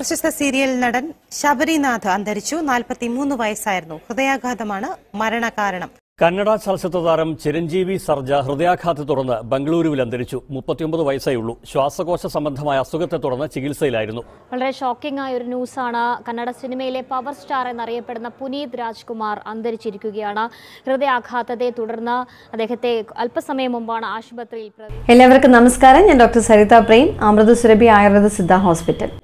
പ്രശസ്ത സീരിയൽ നടൻ ശബരിനാഥ് അന്തരിച്ചു നാൽപ്പത്തിമൂന്ന് വയസ്സായിരുന്നു ഹൃദയാഘാതമാണ് മരണകാരണം കന്നഡ ചലച്ചിത്ര താരം ചിരഞ്ജീവി സർജ ഹൃദയാഘാതത്തെ തുടർന്ന് ബംഗളൂരുവിൽ അന്തരിച്ചു മുപ്പത്തിയൊമ്പത് വയസ്സേ ഉള്ളൂ ശ്വാസകോശ സംബന്ധമായ അസുഖത്തെ തുടർന്ന് ചികിത്സയിലായിരുന്നു വളരെ ഷോക്കിംഗ് ആയ ഒരു ന്യൂസാണ് കന്നഡ സിനിമയിലെ പവർ സ്റ്റാർ എന്നറിയപ്പെടുന്ന പുനീത് രാജ്കുമാർ അന്തരിച്ചിരിക്കുകയാണ് ഹൃദയാഘാതത്തെ തുടർന്ന് അദ്ദേഹത്തെ അല്പസമയം മുമ്പാണ് ആശുപത്രിയിൽ പ്രവേ- എല്ലാവർക്കും നമസ്കാരം ഞാൻ ഡോക്ടർ സരിത പ്രേം അമൃത സുരഭി ആയുർവേദ സിദ്ധ ഹോസ്പിറ്റൽ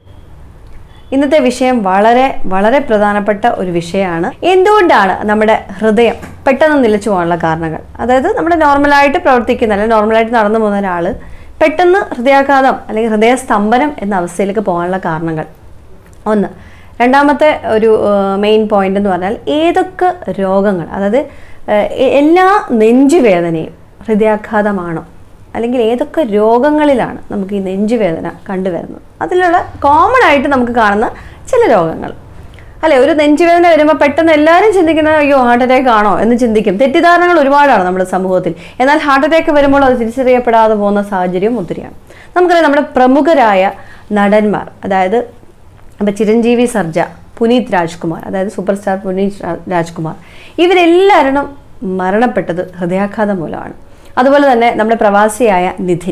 ഇന്നത്തെ വിഷയം വളരെ വളരെ പ്രധാനപ്പെട്ട ഒരു വിഷയമാണ് എന്തുകൊണ്ടാണ് നമ്മുടെ ഹൃദയം പെട്ടെന്ന് നിലച്ചു പോകാനുള്ള കാരണങ്ങൾ അതായത് നമ്മുടെ നോർമലായിട്ട് പ്രവർത്തിക്കുന്ന അല്ലെങ്കിൽ നോർമലായിട്ട് നടന്നു പോകുന്ന ഒരാൾ പെട്ടെന്ന് ഹൃദയാഘാതം അല്ലെങ്കിൽ ഹൃദയസ്തംഭനം എന്ന അവസ്ഥയിലേക്ക് പോകാനുള്ള കാരണങ്ങൾ ഒന്ന് രണ്ടാമത്തെ ഒരു മെയിൻ പോയിന്റ് എന്ന് പറഞ്ഞാൽ ഏതൊക്കെ രോഗങ്ങൾ അതായത് ഏഹ്, എ- എല്ലാ നെഞ്ചുവേദനയും ഹൃദയാഘാതമാണോ അല്ലെങ്കിൽ ഏതൊക്കെ രോഗങ്ങളിലാണ് നമുക്ക് ഈ നെഞ്ചുവേദന കണ്ടുവരുന്നത് അതിലുള്ള കോമൺ ആയിട്ട് നമുക്ക് കാണുന്ന ചില രോഗങ്ങൾ അല്ലെ ഒരു നെഞ്ചുവേദന വരുമ്പോൾ പെട്ടെന്ന് എല്ലാവരും ചിന്തിക്കുന്നത് അയ്യോ ഹാർട്ട് അറ്റാക്ക് ആണോ എന്ന് ചിന്തിക്കും തെറ്റിദ്ധാരണകൾ ഒരുപാടാണ് നമ്മുടെ സമൂഹത്തിൽ എന്നാൽ ഹാർട്ട് അറ്റാക്ക് വരുമ്പോൾ അത് തിരിച്ചറിയപ്പെടാതെ പോകുന്ന സാഹചര്യവും ഒത്തിരിയാണ് നമുക്കറിയാം നമ്മുടെ പ്രമുഖരായ നടന്മാർ അതായത് ഇപ്പം ചിരഞ്ജീവി സർജ പുനീത് രാജ്കുമാർ അതായത് സൂപ്പർ സ്റ്റാർ പുനീത് രാ- രാജ്കുമാർ ഇവരെല്ലാവരും മരണപ്പെട്ടത് ഹൃദയാഘാതം മൂലമാണ് അതുപോലെ തന്നെ നമ്മുടെ പ്രവാസിയായ നിധിൻ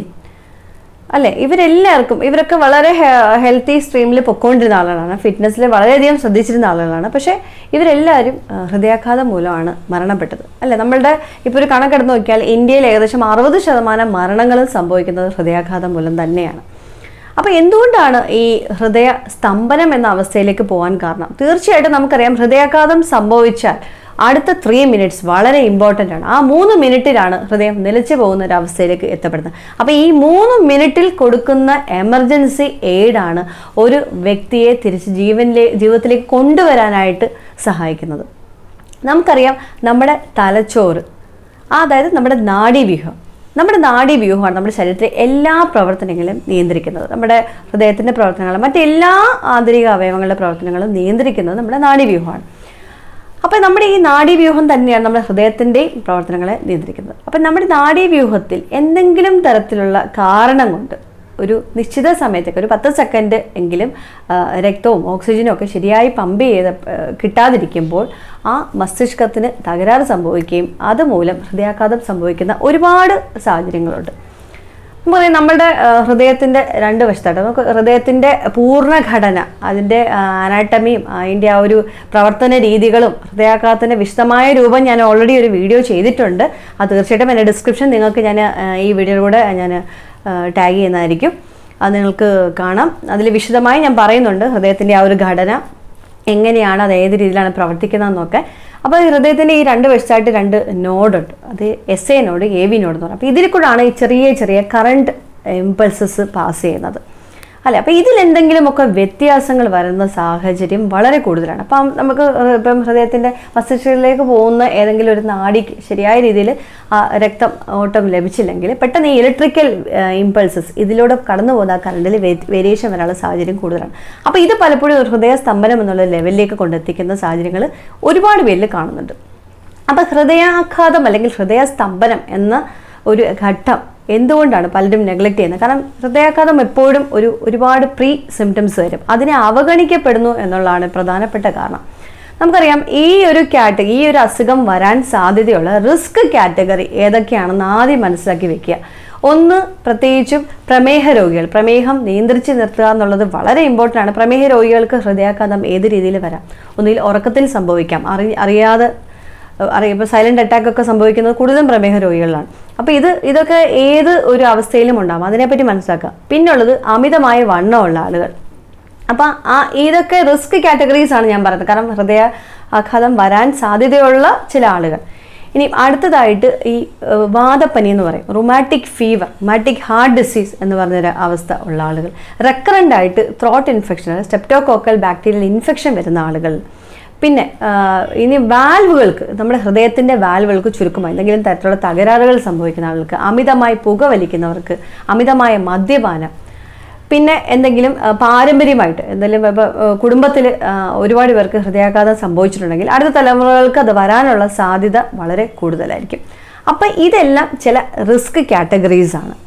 അല്ലേ ഇവരെല്ലാവർക്കും ഇവരൊക്കെ വളരെ ഹെൽത്തി സ്ട്രീമിൽ പൊക്കോണ്ടിരുന്ന ആളുകളാണ് ഫിറ്റ്നസ്സിൽ വളരെയധികം ശ്രദ്ധിച്ചിരുന്ന ആളുകളാണ് പക്ഷേ ഇവരെല്ലാവരും ആ, ഹൃദയാഘാതം മൂലമാണ് മരണപ്പെട്ടത് അല്ലേ നമ്മളുടെ ഇപ്പോൾ ഒരു കണക്കെടുത്ത് നോക്കിയാൽ ഇന്ത്യയിൽ ഏകദേശം അറുപത് ശതമാനം മരണങ്ങളും സംഭവിക്കുന്നത് ഹൃദയാഘാതം മൂലം തന്നെയാണ് അപ്പോൾ എന്തുകൊണ്ടാണ് ഈ ഹൃദയ സ്തംഭനം എന്ന അവസ്ഥയിലേക്ക് പോകാൻ കാരണം തീർച്ചയായിട്ടും നമുക്കറിയാം ഹൃദയാഘാതം സംഭവിച്ചാൽ അടുത്ത ത്രീ മിനിറ്റ്സ് വളരെ ഇമ്പോർട്ടൻ്റ് ആണ് ആ മൂന്ന് മിനിറ്റിലാണ് ഹൃദയം നിലച്ചു പോകുന്ന ഒരു അവസ്ഥയിലേക്ക് എത്തപ്പെടുന്നത് അപ്പോൾ ഈ മൂന്ന് മിനിറ്റിൽ കൊടുക്കുന്ന എമർജൻസി എയ്ഡാണ് ഒരു വ്യക്തിയെ തിരിച്ച് ജീവനിലെ ജീവിതത്തിലേക്ക് കൊണ്ടുവരാനായിട്ട് സഹായിക്കുന്നത് നമുക്കറിയാം നമ്മുടെ തലച്ചോറ് ആ, അതായത് നമ്മുടെ നാഡീവ്യൂഹം നമ്മുടെ നാഡീവ്യൂഹമാണ് നമ്മുടെ ശരീരത്തിലെ എല്ലാ പ്രവർത്തനങ്ങളും നിയന്ത്രിക്കുന്നത് നമ്മുടെ ഹൃദയത്തിൻ്റെ പ്രവർത്തനങ്ങളും മറ്റെല്ലാ ആന്തരിക അവയവങ്ങളുടെ പ്രവർത്തനങ്ങളും നിയന്ത്രിക്കുന്നത് നമ്മുടെ നാഡീവ്യൂഹമാണ് അപ്പോൾ നമ്മുടെ ഈ നാഡീവ്യൂഹം തന്നെയാണ് നമ്മുടെ ഹൃദയത്തിൻ്റെയും പ്രവർത്തനങ്ങളെ നിയന്ത്രിക്കുന്നത് അപ്പം നമ്മുടെ നാഡീവ്യൂഹത്തിൽ എന്തെങ്കിലും തരത്തിലുള്ള കാരണം കൊണ്ട് ഒരു നിശ്ചിത സമയത്തേക്ക് ഒരു പത്ത് സെക്കൻഡ് എങ്കിലും ആ, രക്തവും ഓക്സിജനും ഒക്കെ ശരിയായി പമ്പ് ചെയ്ത് ആ, കിട്ടാതിരിക്കുമ്പോൾ ആ മസ്തിഷ്കത്തിന് തകരാറ് സംഭവിക്കുകയും അതുമൂലം ഹൃദയാഘാതം സംഭവിക്കുന്ന ഒരുപാട് സാഹചര്യങ്ങളുണ്ട് നമുക്ക് പറയാം നമ്മുടെ ആ, ഹൃദയത്തിൻ്റെ രണ്ട് വശത്തായിട്ട് നമുക്ക് ഹൃദയത്തിൻ്റെ പൂർണ്ണഘടന അതിൻ്റെ അനാട്ടമിയും അതിൻ്റെ ആ ഒരു പ്രവർത്തന രീതികളും ഹൃദയാഘാതത്തിൻ്റെ വിശദമായ രൂപം ഞാൻ ഓൾറെഡി ഒരു വീഡിയോ ചെയ്തിട്ടുണ്ട് അത് തീർച്ചയായിട്ടും എൻ്റെ ഡിസ്ക്രിപ്ഷൻ നിങ്ങൾക്ക് ഞാൻ ആ, ഈ വീഡിയോയിലൂടെ ഞാൻ ടാഗ് ചെയ്യുന്നതായിരിക്കും അത് നിങ്ങൾക്ക് കാണാം അതിൽ വിശദമായി ഞാൻ പറയുന്നുണ്ട് ഹൃദയത്തിൻ്റെ ആ ഒരു ഘടന എങ്ങനെയാണ് അത് ഏത് രീതിയിലാണ് പ്രവർത്തിക്കുന്നതെന്നൊക്കെ അപ്പോൾ ഈ ഹൃദയത്തിൻ്റെ ഈ രണ്ട് വശത്തായിട്ട് രണ്ട് നോഡുണ്ട് അത് S A node A V node എന്ന് പറയും അപ്പോൾ ഇതിൽ കൂടാണ് ഈ ചെറിയ ചെറിയ കറണ്ട് ഇമ്പൾസസ് പാസ് ചെയ്യുന്നത് അല്ലേ അപ്പോൾ ഇതിൽ എന്തെങ്കിലുമൊക്കെ വ്യത്യാസങ്ങൾ വരുന്ന സാഹചര്യം വളരെ കൂടുതലാണ് അപ്പം നമുക്ക് ഇപ്പം ഹൃദയത്തിൻ്റെ മസ്തിഷ്കത്തിലേക്ക് പോകുന്ന ഏതെങ്കിലും ഒരു നാടിക്ക് ശരിയായ രീതിയിൽ ആ രക്തം ഓട്ടം ലഭിച്ചില്ലെങ്കിൽ പെട്ടെന്ന് ഈ ഇലക്ട്രിക്കൽ ഇമ്പൾസസ് ഇതിലൂടെ കടന്നു പോകുന്ന ആ കറണ്ടിൽ വേരിയേഷൻ വരാനുള്ള സാഹചര്യം കൂടുതലാണ് അപ്പോൾ ഇത് പലപ്പോഴും ഒരു ഹൃദയ സ്തംഭനം എന്നുള്ള ലെവലിലേക്ക് കൊണ്ടെത്തിക്കുന്ന സാഹചര്യങ്ങൾ ഒരുപാട് പേരിൽ കാണുന്നുണ്ട് അപ്പോൾ ഹൃദയാഘാതം അല്ലെങ്കിൽ ഹൃദയസ്തംഭനം എന്ന ഒരു ഘട്ടം എന്തുകൊണ്ടാണ് പലരും നെഗ്ലക്ട് ചെയ്യുന്നത് കാരണം ഹൃദയാഘാതം എപ്പോഴും ഒരു ഒരുപാട് പ്രീ സിംറ്റംസ് വരും അതിനെ അവഗണിക്കപ്പെടുന്നു എന്നുള്ളതാണ് പ്രധാനപ്പെട്ട കാരണം നമുക്കറിയാം ഈ ഒരു കാറ്റഗറി ഈ ഒരു അസുഖം വരാൻ സാധ്യതയുള്ള റിസ്ക് കാറ്റഗറി ഏതൊക്കെയാണെന്ന് ആദ്യം മനസ്സിലാക്കി വെക്കുക ഒന്ന് പ്രത്യേകിച്ചും പ്രമേഹ രോഗികൾ പ്രമേഹം നിയന്ത്രിച്ച് നിർത്തുക എന്നുള്ളത് വളരെ ഇമ്പോർട്ടൻ്റ് ആണ് പ്രമേഹ രോഗികൾക്ക് ഹൃദയാഘാതം ഏത് രീതിയിൽ വരാം ഒന്നുകിൽ ഉറക്കത്തിൽ സംഭവിക്കാം അറി അറിയാതെ അറിയാം ഇപ്പോൾ സൈലന്റ് അറ്റാക്ക് ഒക്കെ സംഭവിക്കുന്നത് കൂടുതലും പ്രമേഹ രോഗികളിലാണ് അപ്പോൾ ഇത് ഇതൊക്കെ ഏത് ഒരു അവസ്ഥയിലും ഉണ്ടാകും അതിനെപ്പറ്റി മനസ്സിലാക്കുക പിന്നുള്ളത് അമിതമായ വണ്ണമുള്ള ആളുകൾ അപ്പം ആ ഇതൊക്കെ റിസ്ക് കാറ്റഗറീസ് ആണ് ഞാൻ പറയുന്നത് കാരണം ഹൃദയ ആഘാതം വരാൻ സാധ്യതയുള്ള ചില ആളുകൾ ഇനി അടുത്തതായിട്ട് ഈ ഏഹ്, വാദപ്പനി എന്ന് പറയും rheumatic fever rheumatic heart disease എന്ന് പറഞ്ഞൊരു അവസ്ഥ ഉള്ള ആളുകൾ റെക്കറൻ്റ് ആയിട്ട് throat infection streptococcal bacterial infection വരുന്ന ആളുകൾ പിന്നെ ആ, ഇനി വാൽവുകൾക്ക് നമ്മുടെ ഹൃദയത്തിൻ്റെ വാൽവുകൾക്ക് ചുരുക്കമായി എന്തെങ്കിലും തരത്തിലുള്ള തകരാറുകൾ സംഭവിക്കുന്ന ആളുകൾക്ക് അമിതമായി പുക വലിക്കുന്നവർക്ക് അമിതമായ മദ്യപാനം പിന്നെ എന്തെങ്കിലും ആ, പാരമ്പര്യമായിട്ട് എന്തെങ്കിലും ഇപ്പോൾ കുടുംബത്തിൽ ഒരുപാട് പേർക്ക് ഹൃദയാഘാതം സംഭവിച്ചിട്ടുണ്ടെങ്കിൽ അടുത്ത തലമുറകൾക്ക് അത് വരാനുള്ള സാധ്യത വളരെ കൂടുതലായിരിക്കും അപ്പം ഇതെല്ലാം ചില റിസ്ക് കാറ്റഗറീസ് ആണ്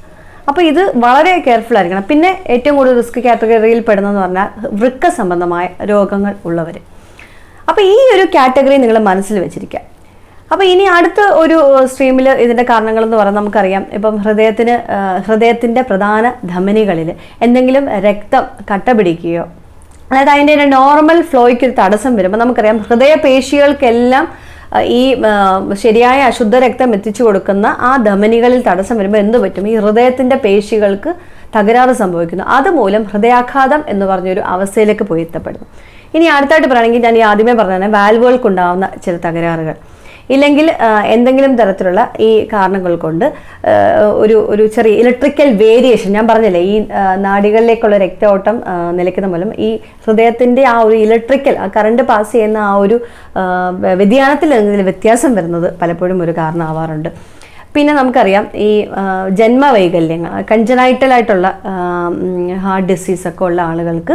അപ്പോൾ ഇത് വളരെ കെയർഫുൾ ആയിരിക്കണം പിന്നെ ഏറ്റവും കൂടുതൽ റിസ്ക് കാറ്റഗറിയിൽ പെടുന്നതെന്ന് പറഞ്ഞാൽ വൃക്ക സംബന്ധമായ രോഗങ്ങൾ ഉള്ളവർ അപ്പോൾ ഈ ഒരു കാറ്റഗറി നിങ്ങൾ മനസ്സിൽ വെച്ചിരിക്കുക അപ്പോൾ ഇനി അടുത്ത ഒരു സ്ട്രീമിൽ ഇതിൻ്റെ കാരണങ്ങളെന്ന് പറഞ്ഞാൽ നമുക്കറിയാം ഇപ്പം ഹൃദയത്തിന് ആ, ഹൃദയത്തിൻ്റെ പ്രധാന ധമനികളിൽ എന്തെങ്കിലും രക്തം കട്ട പിടിക്കുകയോ അതായത് അതിൻ്റെ ഒരു നോർമൽ ഫ്ലോയ്ക്ക് ഒരു തടസ്സം വരുമ്പോൾ നമുക്കറിയാം ഹൃദയപേശികൾക്കെല്ലാം ആ, ഈ ആ, ശരിയായ അശുദ്ധ രക്തം എത്തിച്ചു കൊടുക്കുന്ന ആ ധമനികളിൽ തടസ്സം വരുമ്പോൾ എന്ത് പറ്റും ഈ ഹൃദയത്തിൻ്റെ പേശികൾക്ക് തകരാറ് സംഭവിക്കുന്നു അതുമൂലം ഹൃദയാഘാതം എന്ന് പറഞ്ഞൊരു അവസ്ഥയിലേക്ക് പോയി എത്തപ്പെടുന്നു ഇനി അടുത്തായിട്ട് പറയുകയാണെങ്കിൽ ഞാൻ ഈ ആദ്യമേ പറഞ്ഞ വാൽവുകൾക്കുണ്ടാവുന്ന ചില തകരാറുകൾ ഇല്ലെങ്കിൽ ആ, എന്തെങ്കിലും തരത്തിലുള്ള ഈ കാരണങ്ങൾ കൊണ്ട് ആ, ഒരു ഒരു ചെറിയ ഇലക്ട്രിക്കൽ വേരിയേഷൻ ഞാൻ പറഞ്ഞില്ലേ ഈ ആ, നാഡികളിലേക്കുള്ള രക്തഓട്ടം ആ, നിലയ്ക്കുന്ന മൂലം ഈ ഹൃദയത്തിൻ്റെ ആ ഒരു ഇലക്ട്രിക്കൽ ആ കറണ്ട് പാസ് ചെയ്യുന്ന ആ ഒരു ആ, വ്യതിയാനത്തിൽ എന്തെങ്കിലും വ്യത്യാസം വരുന്നത് പലപ്പോഴും ഒരു കാരണമാവാറുണ്ട് പിന്നെ നമുക്കറിയാം ഈ ആ, ജന്മവൈകല്യങ്ങൾ കഞ്ചനൈറ്റൽ ആയിട്ടുള്ള ഹാർട്ട് ഡിസീസ് ഒക്കെ ഉള്ള ആളുകൾക്ക്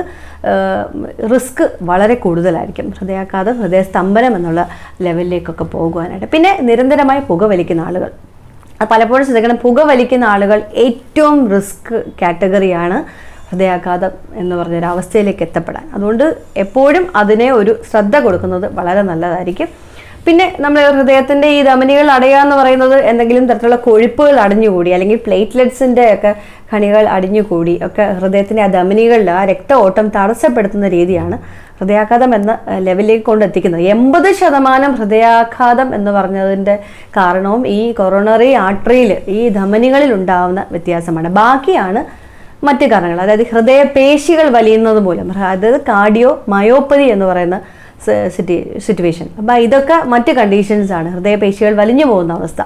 റിസ്ക് വളരെ കൂടുതലായിരിക്കും ഹൃദയാഘാതം ഹൃദയസ്തംഭനം എന്നുള്ള ലെവലിലേക്കൊക്കെ പോകുവാനായിട്ട് പിന്നെ നിരന്തരമായി പുകവലിക്കുന്ന ആളുകൾ അത് പലപ്പോഴും ശ്രദ്ധിക്കണം പുകവലിക്കുന്ന ആളുകൾ ഏറ്റവും റിസ്ക് കാറ്റഗറിയാണ് ഹൃദയാഘാതം എന്ന് പറഞ്ഞൊരു അവസ്ഥയിലേക്ക് എത്തപ്പെടാൻ അതുകൊണ്ട് എപ്പോഴും അതിനെ ഒരു ശ്രദ്ധ കൊടുക്കുന്നത് വളരെ നല്ലതായിരിക്കും പിന്നെ നമ്മൾ ഹൃദയത്തിൻ്റെ ഈ ധമനികൾ അടയുക എന്ന് പറയുന്നത് എന്തെങ്കിലും തരത്തിലുള്ള കൊഴുപ്പുകൾ അടിഞ്ഞുകൂടി അല്ലെങ്കിൽ പ്ലേറ്റ്ലെറ്റ്സിൻ്റെ ഒക്കെ കണികൾ അടിഞ്ഞുകൂടി ഒക്കെ ഹൃദയത്തിൻ്റെ ആ ധമനികളിൽ ആ രക്ത ഓട്ടം തടസ്സപ്പെടുത്തുന്ന രീതിയാണ് ഹൃദയാഘാതം എന്ന ഏഹ്, ലെവലിലേക്ക് കൊണ്ടെത്തിക്കുന്നത് എൺപത് ശതമാനം ഹൃദയാഘാതം എന്ന് പറഞ്ഞതിൻ്റെ കാരണവും ഈ കൊറോണറി ആർട്ടറിയിൽ ഈ ധമനികളിൽ ഉണ്ടാവുന്ന വ്യത്യാസമാണ് ബാക്കിയാണ് മറ്റ് കാരണങ്ങൾ അതായത് ഹൃദയപേശികൾ വലിയുന്നത് മൂലം അതായത് കാർഡിയോ മയോപ്പതി എന്ന് പറയുന്ന സിറ്റി സിറ്റുവേഷൻ അപ്പം ഇതൊക്കെ മറ്റ് കണ്ടീഷൻസ് ആണ് ഹൃദയപേശികൾ വലിഞ്ഞു പോകുന്ന അവസ്ഥ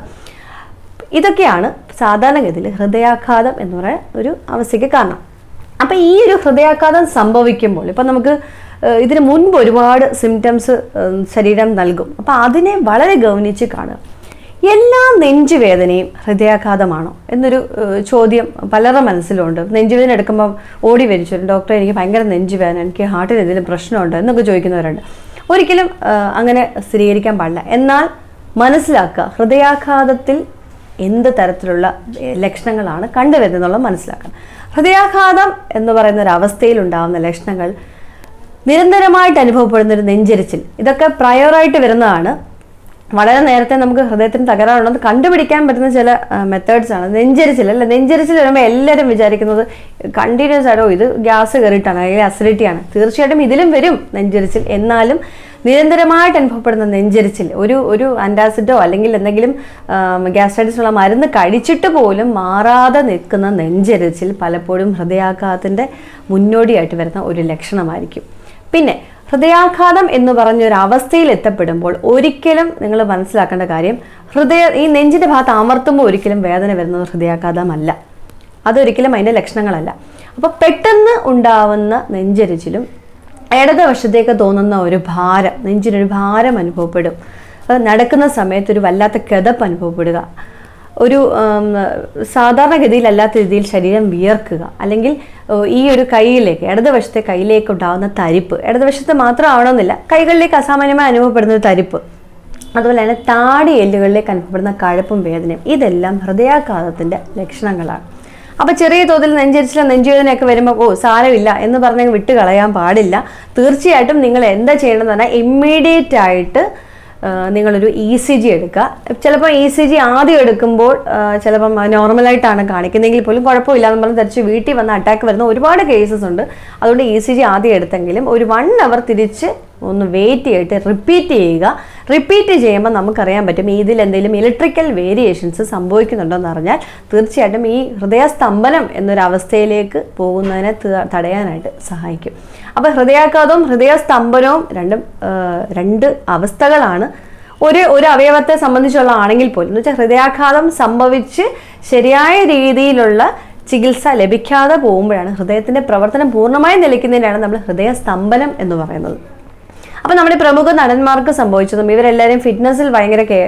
ഇതൊക്കെയാണ് സാധാരണഗതിയിൽ ഹൃദയാഘാതം എന്ന് പറയുന്ന ഒരു അവസ്ഥയ്ക്ക് കാരണം അപ്പം ഈ ഒരു ഹൃദയാഘാതം സംഭവിക്കുമ്പോൾ ഇപ്പം നമുക്ക് ഏഹ്, ഇതിന് മുൻപ് ഒരുപാട് സിംറ്റംസ് ശരീരം നൽകും അപ്പം അതിനെ വളരെ ഗൗനിച്ച് കാണുക എല്ലാ നെഞ്ചുവേദനയും ഹൃദയാഘാതമാണോ എന്നൊരു ഏഹ്, ചോദ്യം പലരുടെ മനസ്സിലുണ്ട് നെഞ്ചുവേദന എടുക്കുമ്പോൾ ഓടി വരിച്ചു ഡോക്ടറെ എനിക്ക് ഭയങ്കര നെഞ്ചുവേദന എനിക്ക് ഹാർട്ടിന് എന്തെങ്കിലും പ്രശ്നമുണ്ടോ എന്നൊക്കെ ചോദിക്കുന്നവരുണ്ട് ഒരിക്കലും ഏഹ്, അങ്ങനെ സ്ഥിരീകരിക്കാൻ പാടില്ല എന്നാൽ മനസ്സിലാക്കുക ഹൃദയാഘാതത്തിൽ എന്ത് തരത്തിലുള്ള ഏഹ്, ലക്ഷണങ്ങളാണ് കണ്ടുവരുന്നതെന്നുള്ളത് മനസ്സിലാക്കണം ഹൃദയാഘാതം എന്ന് പറയുന്ന ഒരു അവസ്ഥയിൽ ഉണ്ടാകുന്ന ലക്ഷണങ്ങൾ നിരന്തരമായിട്ട് അനുഭവപ്പെടുന്ന ഒരു നെഞ്ചരിച്ചിൽ ഇതൊക്കെ പ്രയോറായിട്ട് വരുന്നതാണ് വളരെ നേരത്തെ നമുക്ക് ഹൃദയത്തിന് തകരാറുണ്ടെന്ന് കണ്ടുപിടിക്കാൻ പറ്റുന്ന ചില മെത്തേഡ്സ് ആണ് നെഞ്ചരിച്ചിൽ അല്ല നെഞ്ചരിച്ചിൽ വരുമ്പോൾ എല്ലാവരും വിചാരിക്കുന്നത് കണ്ടിന്യൂസ് ആയിട്ടോ ഇത് ഗ്യാസ് കയറിയിട്ടാണ് അല്ലെങ്കിൽ അസിഡിറ്റിയാണ് തീർച്ചയായിട്ടും ഇതിലും വരും നെഞ്ചരിച്ചിൽ എന്നാലും നിരന്തരമായിട്ട് അനുഭവപ്പെടുന്ന നെഞ്ചരിച്ചിൽ ഒരു ഒരു ആൻറ്റാസിഡോ അല്ലെങ്കിൽ എന്തെങ്കിലും ഗ്യാസ്ട്രൈറ്റിസ് ഉള്ള മരുന്ന് കഴിച്ചിട്ട് പോലും മാറാതെ നിൽക്കുന്ന നെഞ്ചരിച്ചിൽ പലപ്പോഴും ഹൃദയാഘാതത്തിൻ്റെ മുന്നോടിയായിട്ട് വരുന്ന ഒരു ലക്ഷണമായിരിക്കും പിന്നെ ഹൃദയാഘാതം എന്ന് പറഞ്ഞ ഒരു അവസ്ഥയിൽ എത്തപ്പെടുമ്പോൾ ഒരിക്കലും നിങ്ങൾ മനസ്സിലാക്കേണ്ട കാര്യം ഹൃദയ ഈ നെഞ്ചിൻ്റെ ഭാഗത്ത് അമർത്തുമ്പോൾ ഒരിക്കലും വേദന വരുന്നത് ഹൃദയാഘാതമല്ല അതൊരിക്കലും അതിൻ്റെ ലക്ഷണങ്ങളല്ല അപ്പോൾ പെട്ടെന്ന് ഉണ്ടാവുന്ന നെഞ്ചരിച്ചിലും ഇടതുവശത്തേക്ക് തോന്നുന്ന ഒരു ഭാരം നെഞ്ചിനൊരു ഭാരം അനുഭവപ്പെടും അത് നടക്കുന്ന സമയത്ത് ഒരു വല്ലാത്ത കിതപ്പ് അനുഭവപ്പെടുക ഒരു ഉം, സാധാരണഗതിയിലല്ലാത്ത രീതിയിൽ ശരീരം വിയർക്കുക അല്ലെങ്കിൽ ഏഹ്, ഈ ഒരു കൈയിലേക്ക് ഇടതുവശത്തെ കൈയിലേക്ക് ഉണ്ടാകുന്ന തരിപ്പ് ഇടതുവശത്ത് മാത്രം ആവണമെന്നില്ല കൈകളിലേക്ക് അസാമാന്യമായി അനുഭവപ്പെടുന്ന ഒരു തരിപ്പ് അതുപോലെ തന്നെ താടി എല്ലുകളിലേക്ക് അനുഭവപ്പെടുന്ന കഴപ്പും വേദനയും ഇതെല്ലാം ഹൃദയാഘാതത്തിൻ്റെ ലക്ഷണങ്ങളാണ് അപ്പോൾ ചെറിയ തോതിൽ നെഞ്ചരിച്ചില നെഞ്ചുവേദനയൊക്കെ വരുമ്പോൾ ഓ സാരമില്ല എന്ന് പറഞ്ഞ് വിട്ട് കളയാൻ പാടില്ല തീർച്ചയായിട്ടും നിങ്ങൾ എന്താ ചെയ്യേണ്ടതെന്ന് പറഞ്ഞാൽ ഇമ്മീഡിയറ്റ് ആയിട്ട് ആ, നിങ്ങളൊരു ഇ സി ജി എടുക്കുക ചിലപ്പോൾ ഇ സി ജി ആദ്യം എടുക്കുമ്പോൾ ആ, ചിലപ്പം നോർമലായിട്ടാണ് കാണിക്കുന്നതെങ്കിൽ പോലും കുഴപ്പമില്ല എന്ന് പറഞ്ഞ് തിരിച്ച് വീട്ടിൽ വന്ന് അറ്റാക്ക് വരുന്ന ഒരുപാട് കേസസ് ഉണ്ട് അതുകൊണ്ട് ഇ സി ജി ആദ്യം എടുത്തെങ്കിലും ഒരു വൺ അവർ തിരിച്ച് ഒന്ന് വെയിറ്റ് ചെയ്തിട്ട് റിപ്പീറ്റ് ചെയ്യുക റിപ്പീറ്റ് ചെയ്യുമ്പോൾ നമുക്കറിയാൻ പറ്റും ഇതിൽ എന്തെങ്കിലും ഇലക്ട്രിക്കൽ വേരിയേഷൻസ് സംഭവിക്കുന്നുണ്ടോ എന്ന് അറിഞ്ഞാൽ തീർച്ചയായിട്ടും ഈ ഹൃദയസ്തംഭനം എന്നൊരു അവസ്ഥയിലേക്ക് പോകുന്നതിനെ ത- തടയാനായിട്ട് സഹായിക്കും അപ്പോൾ ഹൃദയാഘാതവും ഹൃദയസ്തംഭനവും രണ്ടും ആ, രണ്ട് അവസ്ഥകളാണ് ഒരു ഒരു അവയവത്തെ സംബന്ധിച്ചുള്ള ആണെങ്കിൽ പോലും എന്ന് വെച്ചാൽ ഹൃദയാഘാതം സംഭവിച്ച് ശരിയായ രീതിയിലുള്ള ചികിത്സ ലഭിക്കാതെ പോകുമ്പോഴാണ് ഹൃദയത്തിൻ്റെ പ്രവർത്തനം പൂർണ്ണമായും നിലയ്ക്കുന്നതിനാണ് നമ്മൾ ഹൃദയസ്തംഭനം എന്ന് പറയുന്നത് അപ്പം നമ്മുടെ പ്രമുഖ നടന്മാർക്ക് സംഭവിച്ചതും ഇവരെല്ലാവരും ഫിറ്റ്നസ്സിൽ ഭയങ്കര കെ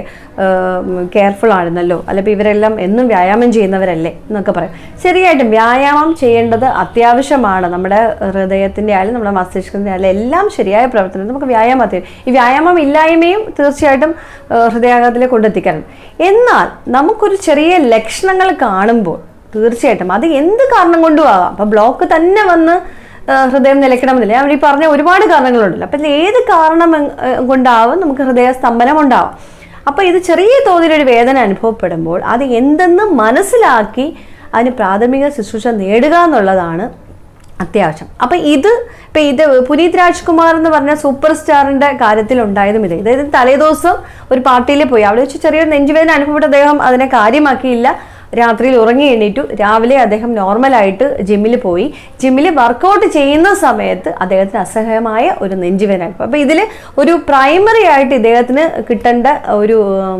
കെയർഫുൾ ആയിരുന്നല്ലോ അല്ലെങ്കിൽ ഇവരെല്ലാം എന്നും വ്യായാമം ചെയ്യുന്നവരല്ലേ എന്നൊക്കെ പറയും ശരിയായിട്ടും വ്യായാമം ചെയ്യേണ്ടത് അത്യാവശ്യമാണ് നമ്മുടെ ഹൃദയത്തിൻ്റെ ആയാലും നമ്മുടെ മസ്തിഷ്കത്തിൻ്റെ ആയാലും എല്ലാം ശരിയായ പ്രവർത്തനം നമുക്ക് വ്യായാമം അത്യാവശ്യം ഈ വ്യായാമം ഇല്ലായ്മയും തീർച്ചയായിട്ടും ആ, ഹൃദയാഘാതത്തിലേക്ക് കൊണ്ടെത്തിക്കാറുണ്ട് എന്നാൽ നമുക്കൊരു ചെറിയ ലക്ഷണങ്ങൾ കാണുമ്പോൾ തീർച്ചയായിട്ടും അത് എന്ത് കാരണം കൊണ്ടും ആകാം അപ്പം ബ്ലോക്ക് തന്നെ വന്ന് ആ, ഹൃദയം നിലയ്ക്കണമെന്നില്ല ഞാൻ ഈ പറഞ്ഞ ഒരുപാട് കാരണങ്ങളുണ്ടല്ലോ അപ്പം ഇതിൽ ഏത് കാരണം എ- ഏ, കൊണ്ടാവും നമുക്ക് ഹൃദയ സ്തംഭനം ഉണ്ടാവാം അപ്പോൾ ഇത് ചെറിയ തോതിലൊരു വേദന അനുഭവപ്പെടുമ്പോൾ അത് എന്തെന്ന് മനസ്സിലാക്കി അതിന് പ്രാഥമിക ശുശ്രൂഷ നേടുക എന്നുള്ളതാണ് അത്യാവശ്യം അപ്പൊ ഇത് ഇപ്പൊ ഇത് പുനീത് രാജ്കുമാർ എന്ന് പറഞ്ഞ സൂപ്പർ സ്റ്റാറിന്റെ കാര്യത്തിൽ ഉണ്ടായതും ഇത് അതായത് തലേദിവസം ഒരു പാർട്ടിയിൽ പോയി അവിടെ വെച്ച് ചെറിയൊരു നെഞ്ചുവേദന അനുഭവപ്പെട്ട അദ്ദേഹം അതിനെ കാര്യമാക്കിയില്ല രാത്രിയിൽ ഉറങ്ങി എണീറ്റു രാവിലെ അദ്ദേഹം നോർമലായിട്ട് ജിമ്മിൽ പോയി ജിമ്മിൽ വർക്കൗട്ട് ചെയ്യുന്ന സമയത്ത് അദ്ദേഹത്തിന് അസഹ്യമായ ഒരു നെഞ്ചുവേദന അനുഭവം അപ്പോൾ ഇതിൽ ഒരു പ്രൈമറി ആയിട്ട് ഇദ്ദേഹത്തിന് കിട്ടേണ്ട ഒരു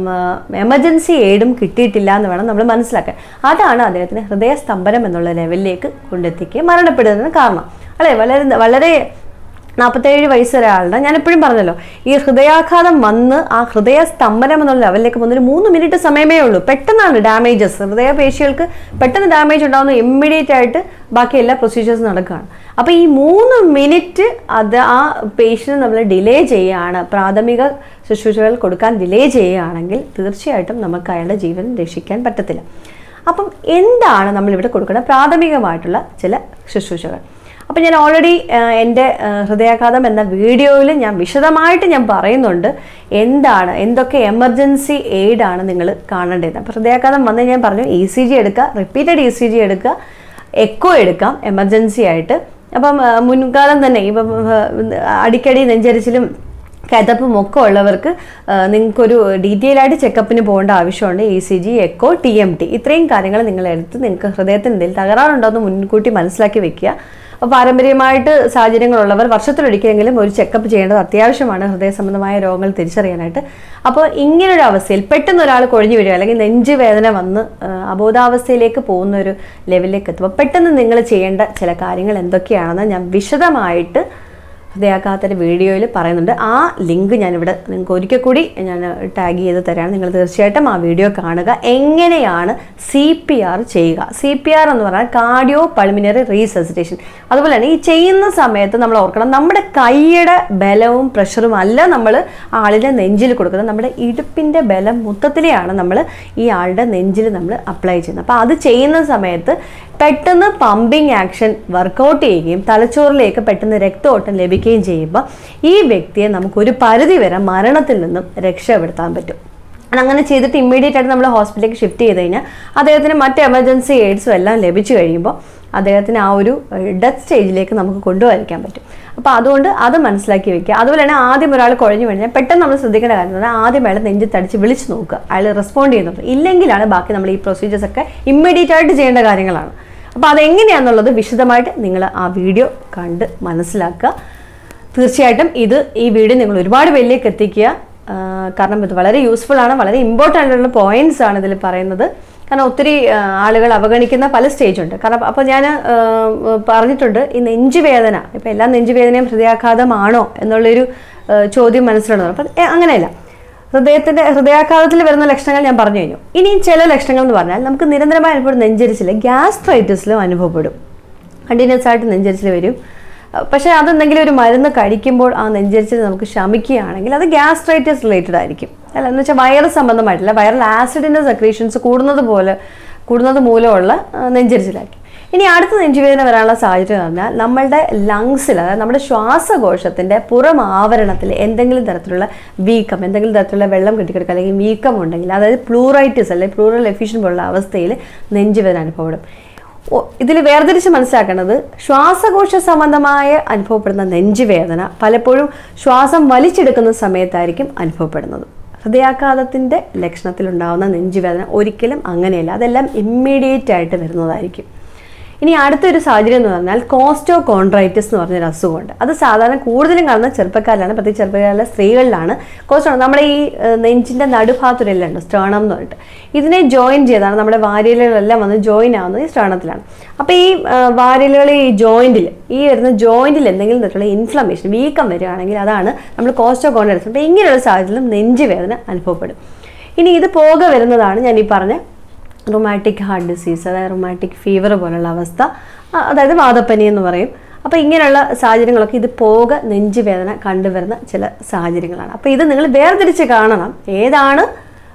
എമർജൻസി എയ്ഡും കിട്ടിയിട്ടില്ല എന്ന് വേണം നമ്മൾ മനസ്സിലാക്കാൻ അതാണ് അദ്ദേഹത്തിന് ഹൃദയസ്തംഭനം എന്നുള്ള ലെവലിലേക്ക് കൊണ്ടെത്തിക്കുക മരണപ്പെടുന്നതിന് കാരണം അല്ലേ വളരെ വളരെ നാൽപ്പത്തേഴ് വയസ്സ് ഒരാളുടെ ഞാൻ എപ്പോഴും പറഞ്ഞല്ലോ ഈ ഹൃദയാഘാതം വന്ന് ആ ഹൃദയ സ്തംഭനം എന്നുള്ള ലെവലിലേക്ക് പോകുന്നതിന് മൂന്ന് മിനിറ്റ് സമയമേ ഉള്ളൂ പെട്ടെന്നാണ് ഡാമേജസ് ഹൃദയപേശികൾക്ക് പെട്ടെന്ന് ഡാമേജ് ഉണ്ടാകുന്ന ഇമ്മീഡിയറ്റ് ആയിട്ട് ബാക്കി എല്ലാ പ്രൊസീജിയേഴ്സും നടക്കുകയാണ് അപ്പോൾ ഈ മൂന്ന് മിനിറ്റ് അത് ആ പേഷ്യന് നമ്മൾ ഡിലേ ചെയ്യുകയാണ് പ്രാഥമിക ശുശ്രൂഷകൾ കൊടുക്കാൻ ഡിലേ ചെയ്യുകയാണെങ്കിൽ തീർച്ചയായിട്ടും നമുക്ക് അയാളുടെ ജീവൻ രക്ഷിക്കാൻ പറ്റത്തില്ല അപ്പം എന്താണ് നമ്മളിവിടെ കൊടുക്കുന്ന പ്രാഥമികമായിട്ടുള്ള ചില ശുശ്രൂഷകൾ അപ്പം ഞാൻ ഓൾറെഡി എൻ്റെ ഹൃദയാഘാതം എന്ന വീഡിയോയിൽ ഞാൻ വിശദമായിട്ട് ഞാൻ പറയുന്നുണ്ട് എന്താണ് എന്തൊക്കെ എമർജൻസി എയ്ഡ് ആണ് നിങ്ങൾ കാണേണ്ടത് അപ്പോൾ ഹൃദയാഘാതം വന്ന് ഞാൻ പറഞ്ഞു ഇ സി ജി എടുക്കുക റിപ്പീറ്റഡ് ഇ സി ജി എടുക്കുക എക്കോ എടുക്കാം എമർജൻസി ആയിട്ട് അപ്പം ആ, മുൻകാലം തന്നെ ഇപ്പം ആ, അടിക്കടി നെഞ്ചരിച്ചിലും കഥപ്പും ഒക്കെ ഉള്ളവർക്ക് ആ, നിങ്ങൾക്കൊരു ഡീറ്റെയിൽ ആയിട്ട് ചെക്കപ്പിന് പോകേണ്ട ആവശ്യമുണ്ട് E C G echo T M T ഇത്രയും കാര്യങ്ങൾ നിങ്ങൾ എടുത്ത് നിങ്ങൾക്ക് ഹൃദയത്തിന് എന്തെങ്കിലും തകരാറുണ്ടോ എന്ന് മുൻകൂട്ടി മനസ്സിലാക്കി വെക്കുക അപ്പോൾ പാരമ്പര്യമായിട്ട് സാഹചര്യങ്ങളുള്ളവർ വർഷത്തിലൊരിക്കലെങ്കിലും ഒരു ചെക്കപ്പ് ചെയ്യേണ്ടത് അത്യാവശ്യമാണ് ഹൃദയ സംബന്ധമായ രോഗങ്ങൾ തിരിച്ചറിയാനായിട്ട് അപ്പോൾ ഇങ്ങനൊരു അവസ്ഥയിൽ പെട്ടെന്ന് ഒരാൾ കൊഴിഞ്ഞു വീഴുക അല്ലെങ്കിൽ നെഞ്ച് വേദന വന്ന് ആ, അബോധാവസ്ഥയിലേക്ക് പോകുന്ന ഒരു ലെവലിലേക്ക് എത്തുമ്പോൾ പെട്ടെന്ന് നിങ്ങൾ ചെയ്യേണ്ട ചില കാര്യങ്ങൾ എന്തൊക്കെയാണെന്ന് ഞാൻ വിശദമായിട്ട് ഹൃദയാഘാതത്തിൻ്റെ വീഡിയോയിൽ പറയുന്നുണ്ട് ആ ലിങ്ക് ഞാനിവിടെ നിങ്ങൾക്ക് ഒരിക്കൽ കൂടി ഞാൻ ടാഗ് ചെയ്ത് തരാണ് നിങ്ങൾ തീർച്ചയായിട്ടും ആ വീഡിയോ കാണുക എങ്ങനെയാണ് സി പി ആർ ചെയ്യുക സി പി ആർ എന്ന് പറഞ്ഞാൽ കാർഡിയോ പൾമിനറി റീസസിറ്റേഷൻ അതുപോലെ തന്നെ ഈ ചെയ്യുന്ന സമയത്ത് നമ്മൾ ഓർക്കണം നമ്മുടെ കൈയുടെ ബലവും പ്രഷറും അല്ല നമ്മൾ ആളിൻ്റെ നെഞ്ചിൽ കൊടുക്കുന്നത് നമ്മുടെ ഇടുപ്പിൻ്റെ ബലം മൊത്തത്തിലെയാണ് നമ്മൾ ഈ ആളുടെ നെഞ്ചിൽ നമ്മൾ അപ്ലൈ ചെയ്യുന്നത് അപ്പോൾ അത് ചെയ്യുന്ന സമയത്ത് പെട്ടെന്ന് പമ്പിങ് ആക്ഷൻ വർക്കൗട്ട് ചെയ്യുകയും തലച്ചോറിലേക്ക് പെട്ടെന്ന് രക്തോട്ടം ലഭിക്കുകയും ചെയ്യുമ്പോൾ ഈ വ്യക്തിയെ നമുക്കൊരു പരിധി വരെ മരണത്തിൽ നിന്നും രക്ഷപ്പെടുത്താൻ പറ്റും അങ്ങനെ ചെയ്തിട്ട് ഇമ്മീഡിയറ്റ് ആയിട്ട് നമ്മൾ ഹോസ്പിറ്റലിലേക്ക് ഷിഫ്റ്റ് ചെയ്ത് കഴിഞ്ഞാൽ അദ്ദേഹത്തിന് മറ്റ് എമർജൻസി എയ്ഡ്സും എല്ലാം ലഭിച്ചു കഴിയുമ്പോൾ അദ്ദേഹത്തിന് ആ ഒരു ഡെത്ത് സ്റ്റേജിലേക്ക് നമുക്ക് കൊണ്ടുവരിക്കാൻ പറ്റും അപ്പോൾ അതുകൊണ്ട് അത് മനസ്സിലാക്കി വെക്കുക അതുപോലെ തന്നെ ആദ്യം ഒരാൾ കുഴഞ്ഞു കഴിഞ്ഞാൽ പെട്ടെന്ന് നമ്മൾ ശ്രദ്ധിക്കേണ്ട കാര്യം എന്ന് പറഞ്ഞാൽ ആദ്യം അയാൾ നെഞ്ചി തടിച്ച് വിളിച്ച് നോക്കുക അയാൾ റെസ്പോണ്ട് ചെയ്യുന്നുണ്ട് ഇല്ലെങ്കിലാണ് ബാക്കി നമ്മൾ ഈ പ്രൊസീജിയേഴ്സ് ഒക്കെ ഇമ്മീഡിയറ്റ് ആയിട്ട് ചെയ്യേണ്ട കാര്യങ്ങളാണ് അപ്പോൾ അതെങ്ങനെയാണെന്നുള്ളത് വിശദമായിട്ട് നിങ്ങൾ ആ വീഡിയോ കണ്ട് മനസ്സിലാക്കുക തീർച്ചയായിട്ടും ഇത് ഈ വീഡിയോ നിങ്ങൾ ഒരുപാട് പേരിലേക്ക് എത്തിക്കുക ആ, കാരണം ഇത് വളരെ യൂസ്ഫുൾ ആണ് വളരെ ഇമ്പോർട്ടൻ്റ് ആയിട്ടുള്ള പോയിന്റ്സ് ആണ് ഇതിൽ പറയുന്നത് കാരണം ഒത്തിരി ആ, ആളുകൾ അവഗണിക്കുന്ന പല സ്റ്റേജ് ഉണ്ട് കാരണം അപ്പോൾ ഞാൻ പറഞ്ഞിട്ടുണ്ട് ഈ നെഞ്ചുവേദന ഇപ്പം എല്ലാ നെഞ്ചുവേദനയും ഹൃദയാഘാതമാണോ എന്നുള്ളൊരു ആ, ചോദ്യം മനസ്സിലുണ്ട് അപ്പം ഏ, അങ്ങനെയല്ല ഹൃദയത്തിന്റെ ഹൃദയാഘാതത്തിൽ വരുന്ന ലക്ഷണങ്ങൾ ഞാൻ പറഞ്ഞു കഴിഞ്ഞു ഇനി ചില ലക്ഷണങ്ങൾ എന്ന് പറഞ്ഞാൽ നമുക്ക് നിരന്തരമായി അനുഭവപ്പെടുന്ന നെഞ്ചരിച്ചിൽ ഗ്യാസ്ട്രൈറ്റിസിലും അനുഭവപ്പെടും കണ്ടിന്യൂസ് ആയിട്ട് നെഞ്ചരിച്ചിൽ വരും അഹ് പക്ഷേ അതെന്തെങ്കിലും ഒരു മരുന്ന് കഴിക്കുമ്പോൾ ആ നെഞ്ചരിച്ചിൽ നമുക്ക് ശമിക്കുകയാണെങ്കിൽ അത് ഗ്യാസ്ട്രൈറ്റിസ് റിലേറ്റഡ് ആയിരിക്കും അല്ല എന്ന് വെച്ചാൽ വൈറസ് സംബന്ധമായിട്ടില്ല വൈറൽ ആസിഡിൻ്റെ സെക്രീഷൻസ് കൂടുന്നത് പോലെ കൂടുന്നത് മൂലമുള്ള ആ, നെഞ്ചരിച്ചിലായിരിക്കും ഇനി അടുത്ത നെഞ്ചുവേദന വരാനുള്ള സാഹചര്യം എന്ന് പറഞ്ഞാൽ നമ്മളുടെ ലങ്സിൽ അതായത് നമ്മുടെ ശ്വാസകോശത്തിൻ്റെ പുറം ആവരണത്തിൽ എന്തെങ്കിലും തരത്തിലുള്ള വീക്കം എന്തെങ്കിലും തരത്തിലുള്ള വെള്ളം കെട്ടിക്കിടക്കുക അല്ലെങ്കിൽ വീക്കം ഉണ്ടെങ്കിൽ അതായത് പ്ലൂറൈറ്റിസ് അല്ലെങ്കിൽ പ്ലൂറൽ എഫിഷ്യൻ പോലുള്ള അവസ്ഥയിൽ നെഞ്ചുവേദന അനുഭവപ്പെടും ഇതിൽ വേർതിരിച്ച് മനസ്സിലാക്കേണ്ടത് ശ്വാസകോശ സംബന്ധമായ അനുഭവപ്പെടുന്ന നെഞ്ചുവേദന പലപ്പോഴും ശ്വാസം വലിച്ചെടുക്കുന്ന സമയത്തായിരിക്കും അനുഭവപ്പെടുന്നത് ഹൃദയാഘാതത്തിൻ്റെ ലക്ഷണത്തിലുണ്ടാകുന്ന നെഞ്ചുവേദന ഒരിക്കലും അങ്ങനെയല്ല അതെല്ലാം ഇമ്മീഡിയറ്റ് ആയിട്ട് വരുന്നതായിരിക്കും ഇനി അടുത്തൊരു സാഹചര്യം എന്ന് പറഞ്ഞാൽ കോസ്റ്റോ കോൺട്രൈറ്റിസ് എന്ന് പറഞ്ഞൊരു അസുഖമുണ്ട് അത് സാധാരണ കൂടുതലും കാണുന്ന ചെറുപ്പക്കാരിലാണ് പ്രത്യേകിച്ച് ചെറുപ്പക്കാരിലെ സ്ത്രീകളിലാണ് കോസ്റ്റോ നമ്മുടെ ഈ ഏഹ്, നെഞ്ചിൻ്റെ നടുഭാഗത്തൊരെല്ലാം ഉണ്ട് സ്റ്റേണം എന്ന് പറഞ്ഞിട്ട് ഇതിനെ ജോയിൻ ചെയ്താണ് നമ്മുടെ വാരിയലുകളെല്ലാം വന്ന് ജോയിൻ ആവുന്നത് ഈ സ്റ്റേണത്തിലാണ് അപ്പോൾ ഈ ഏഹ്, വാരിയലുകൾ ഈ ജോയിൻറ്റിൽ ഈ വരുന്ന ജോയിൻറ്റിൽ എന്തെങ്കിലും തരത്തിലുള്ള ഇൻഫ്ലമേഷൻ വീക്കം വരികയാണെങ്കിൽ അതാണ് നമ്മൾ കോസ്റ്റോ കോൺട്രൈറ്റിസ് അപ്പോൾ ഇങ്ങനെയുള്ള സാഹചര്യത്തിലും നെഞ്ചുവേദന അനുഭവപ്പെടും ഇനി ഇത് പോക വരുന്നതാണ് ഞാൻ ഈ പറഞ്ഞ റൊമാറ്റിക് ഹാർട്ട് ഡിസീസ് അതായത് റൊമാറ്റിക് ഫീവർ പോലുള്ള അവസ്ഥ ആ, അതായത് വാദപ്പനി എന്ന് പറയും അപ്പോൾ ഇങ്ങനെയുള്ള സാഹചര്യങ്ങളൊക്കെ ഇത് പോക നെഞ്ചുവേദന കണ്ടുവരുന്ന ചില സാഹചര്യങ്ങളാണ് അപ്പോൾ ഇത് നിങ്ങൾ വേർതിരിച്ച് കാണണം ഏതാണ്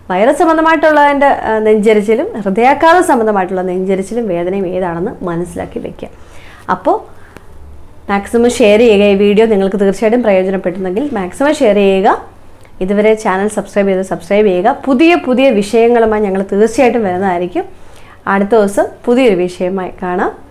വൈറസ് സംബന്ധമായിട്ടുള്ളതിൻ്റെ ആ, നെഞ്ചരിച്ചിലും ഹൃദയാഘാത സംബന്ധമായിട്ടുള്ള നെഞ്ചരിച്ചിലും വേദനയും ഏതാണെന്ന് മനസ്സിലാക്കി വെക്കുക അപ്പോൾ മാക്സിമം ഷെയർ ചെയ്യുക ഈ വീഡിയോ നിങ്ങൾക്ക് തീർച്ചയായിട്ടും പ്രയോജനപ്പെട്ടുന്നെങ്കിൽ മാക്സിമം ഷെയർ ചെയ്യുക ഇതുവരെ ചാനൽ സബ്സ്ക്രൈബ് ചെയ്ത് സബ്സ്ക്രൈബ് ചെയ്യുക പുതിയ പുതിയ വിഷയങ്ങളുമായി ഞങ്ങൾ തീർച്ചയായിട്ടും വരുന്നതായിരിക്കും അടുത്ത ദിവസം പുതിയൊരു വിഷയമായി കാണാം